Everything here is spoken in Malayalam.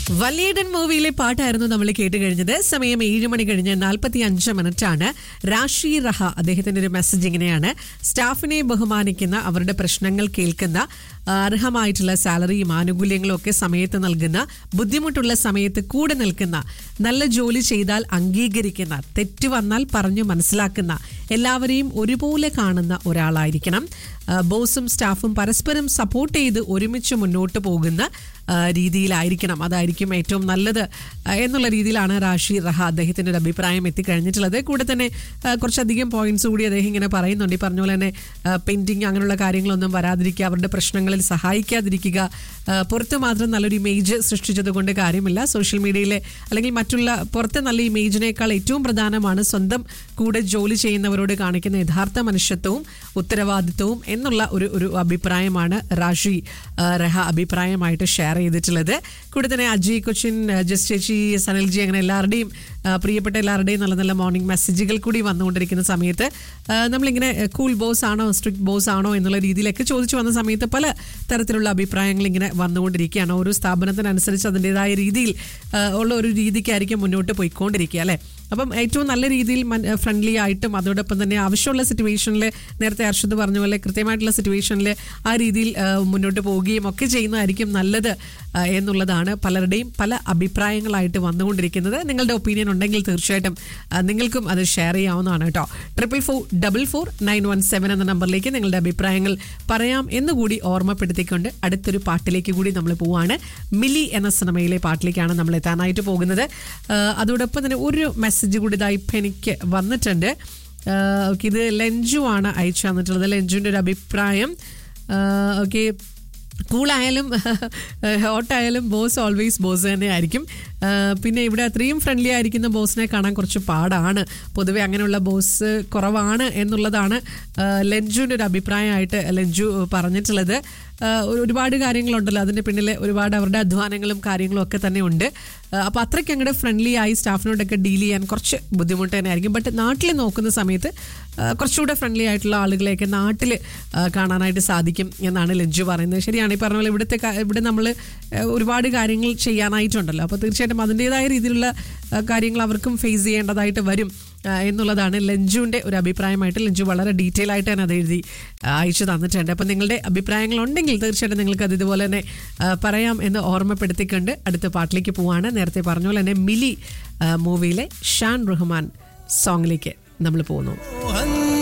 വല്യേടൻ മൂവിയിലെ പാട്ടായിരുന്നു നമ്മൾ കേട്ട് കഴിഞ്ഞത് സമയം ഏഴ് മണി കഴിഞ്ഞ് നാൽപ്പത്തി അഞ്ച് മിനിറ്റ് ആണ് രാഷി റഹ അദ്ദേഹത്തിന്റെ ഒരു മെസ്സേജ് ഇങ്ങനെയാണ് സ്റ്റാഫിനെ ബഹുമാനിക്കുന്ന അവരുടെ പ്രശ്നങ്ങൾ കേൾക്കുന്ന ആ, അർഹമായിട്ടുള്ള സാലറിയും ആനുകൂല്യങ്ങളും ഒക്കെ സമയത്ത് നൽകുന്ന ബുദ്ധിമുട്ടുള്ള സമയത്ത് കൂടെ നിൽക്കുന്ന നല്ല ജോലി ചെയ്താൽ അംഗീകരിക്കുന്ന തെറ്റ് വന്നാൽ പറഞ്ഞു മനസ്സിലാക്കുന്ന എല്ലാവരെയും ഒരുപോലെ കാണുന്ന ഒരാളായിരിക്കണം ആ, ബോസും സ്റ്റാഫും പരസ്പരം സപ്പോർട്ട് ചെയ്ത് ഒരുമിച്ച് മുന്നോട്ട് പോകുന്ന ആ, രീതിയിലായിരിക്കണം അതായിരിക്കും ഏറ്റവും നല്ലത് ആ, എന്നുള്ള രീതിയിലാണ് റാഷി റഹ അദ്ദേഹത്തിന്റെ ഒരു അഭിപ്രായം എത്തിക്കഴിഞ്ഞിട്ടുള്ളത് കൂടെ തന്നെ ആ, കുറച്ചധികം പോയിന്റ്സ് കൂടി അദ്ദേഹം ഇങ്ങനെ പറയുന്നുണ്ട് ഈ പറഞ്ഞ പോലെ തന്നെ പെയിന്റിങ് അങ്ങനെയുള്ള കാര്യങ്ങളൊന്നും വരാതിരിക്കുക അവരുടെ പ്രശ്നങ്ങളിൽ സഹായിക്കാതിരിക്കുക ആ, പുറത്ത് മാത്രം നല്ലൊരു ഇമേജ് സൃഷ്ടിച്ചത് കൊണ്ട് കാര്യമില്ല സോഷ്യൽ മീഡിയയിലെ അല്ലെങ്കിൽ മറ്റുള്ള പുറത്തെ നല്ല ഇമേജിനേക്കാൾ ഏറ്റവും പ്രധാനമാണ് സ്വന്തം കൂടെ ജോലി ചെയ്യുന്നവരോട് കാണിക്കുന്ന യഥാർത്ഥ മനുഷ്യത്വവും ഉത്തരവാദിത്വവും എന്നുള്ള ഒരു ഒരു അഭിപ്രായമാണ് റാഷി ആ, റഹ അഭിപ്രായമായിട്ട് ഷെയർ ചെയ്തിട്ടുള്ളത് കൂടെ തന്നെ അജയ് കൊച്ചിൻ ആ, ജസ് ചേച്ചി സനൽജി അങ്ങനെ എല്ലാവരുടെയും ആ, പ്രിയപ്പെട്ട എല്ലാവരുടെയും നല്ല നല്ല മോർണിംഗ് മെസ്സേജുകൾ കൂടി വന്നുകൊണ്ടിരിക്കുന്ന സമയത്ത് ആ, നമ്മളിങ്ങനെ കൂൾ ബോസ് ആണോ സ്ട്രിക്ട് ബോസ് ആണോ എന്നുള്ള രീതിയിലൊക്കെ ചോദിച്ചു വന്ന സമയത്ത് പല തരത്തിലുള്ള അഭിപ്രായങ്ങൾ ഇങ്ങനെ വന്നുകൊണ്ടിരിക്കുകയാണ് ഓരോ സ്ഥാപനത്തിനനുസരിച്ച് അതിൻ്റെതായ രീതിയിൽ ആ, ഉള്ള ഒരു രീതിക്കായിരിക്കും മുന്നോട്ട് പോയിക്കൊണ്ടിരിക്കുക അല്ലേ അപ്പം ഏറ്റവും നല്ല രീതിയിൽ ഫ്രണ്ട്ലി ആയിട്ടും അതോടൊപ്പം തന്നെ ആവശ്യമുള്ള സിറ്റുവേഷനിൽ നേരത്തെ അർഷദ് പറഞ്ഞ പോലെ കൃത്യമായിട്ടുള്ള സിറ്റുവേഷനിൽ ആ രീതിയിൽ ആ, മുന്നോട്ട് പോവുകയും ഒക്കെ ചെയ്യുന്നതായിരിക്കും നല്ലത് ആ, എന്നുള്ളതാണ് പലരുടെയും പല അഭിപ്രായങ്ങളായിട്ട് വന്നുകൊണ്ടിരിക്കുന്നത് നിങ്ങളുടെ ഒപ്പീനിയൻ ഉണ്ടെങ്കിൽ തീർച്ചയായിട്ടും ആ, നിങ്ങൾക്കും അത് ഷെയർ ചെയ്യാവുന്നതാണ് കേട്ടോ triple four double four nine one seven എന്ന നമ്പറിലേക്ക് നിങ്ങളുടെ അഭിപ്രായങ്ങൾ പറയാം എന്നുകൂടി ഓർമ്മപ്പെടുത്തിക്കൊണ്ട് അടുത്തൊരു പാട്ടിലേക്ക് കൂടി നമ്മൾ പോവാണ് മിലി എന്ന സിനിമയിലെ പാട്ടിലേക്കാണ് നമ്മൾ എത്താനായിട്ട് പോകുന്നത് ആ, അതോടൊപ്പം തന്നെ ഒരു മെസ്സേജ് കൂടി ഇതാ ഇപ്പം എനിക്ക് വന്നിട്ടുണ്ട് ഓക്കെ ഇത് ലഞ്ചു ആണ് അയച്ചു തന്നിട്ടുള്ളത് ലഞ്ചുവിൻ്റെ ഒരു അഭിപ്രായം ഓക്കെ കൂളായാലും ഹോട്ടായാലും ബോസ് ഓൾവേസ് ബോസ് തന്നെ ആയിരിക്കും ആ, പിന്നെ ഇവിടെ അത്രയും ഫ്രണ്ട്ലി ആയിരിക്കുന്ന ബോസിനെ കാണാൻ കുറച്ച് പാടാണ് പൊതുവെ അങ്ങനെയുള്ള ബോസ് കുറവാണ് എന്നുള്ളതാണ് ആ, ലഞ്ചുവിൻ്റെ ഒരു അഭിപ്രായമായിട്ട് ലഞ്ചു പറഞ്ഞിട്ടുള്ളത് ആ, ഒരു- ഒരുപാട് കാര്യങ്ങളുണ്ടല്ലോ അതിൻ്റെ പിന്നിൽ ഒരുപാട് അവരുടെ അധ്വാനങ്ങളും കാര്യങ്ങളും ഒക്കെ തന്നെ ഉണ്ട് അപ്പോൾ അത്രയ്ക്ക് അങ്ങോട്ട് ഫ്രണ്ട്ലി ആയി സ്റ്റാഫിനോടൊക്കെ ഡീൽ ചെയ്യാൻ കുറച്ച് ബുദ്ധിമുട്ട് തന്നെ ആയിരിക്കും ബട്ട് നാട്ടിൽ നോക്കുന്ന സമയത്ത് ആ, കുറച്ചുകൂടെ ഫ്രണ്ട്ലി ആയിട്ടുള്ള ആളുകളെയൊക്കെ നാട്ടിൽ കാണാനായിട്ട് സാധിക്കും എന്നാണ് ലജ്ജു പറയുന്നത് ശരിയാണ് ഈ പറഞ്ഞ പോലെ ഇവിടുത്തെ കാ- ഇവിടെ നമ്മൾ ഒരുപാട് കാര്യങ്ങൾ ചെയ്യാനായിട്ടുണ്ടല്ലോ അപ്പോൾ തീർച്ചയായിട്ടും അതിൻ്റെതായ രീതിയിലുള്ള ആ, കാര്യങ്ങൾ അവർക്കും ഫേസ് ചെയ്യേണ്ടതായിട്ട് വരും ആ, എന്നുള്ളതാണ് ലഞ്ചുവിൻ്റെ ഒരു അഭിപ്രായമായിട്ട് ലഞ്ചു വളരെ ഡീറ്റെയിൽ ആയിട്ട് തന്നെ അത് എഴുതി ആ, അയച്ചു തന്നിട്ടുണ്ട് അപ്പം നിങ്ങളുടെ അഭിപ്രായങ്ങൾ ഉണ്ടെങ്കിൽ തീർച്ചയായിട്ടും നിങ്ങൾക്ക് അത് ഇതുപോലെ തന്നെ ആ, പറയാം എന്ന് ഓർമ്മപ്പെടുത്തിക്കൊണ്ട് അടുത്ത പാട്ടിലേക്ക് പോവാണ് നേരത്തെ പറഞ്ഞ പോലെ തന്നെ മിലി മൂവിയിലെ ഷാൻ റഹ്മാൻ സോങ്ങിലേക്ക് നമ്മൾ പോകുന്നു മോഹൻ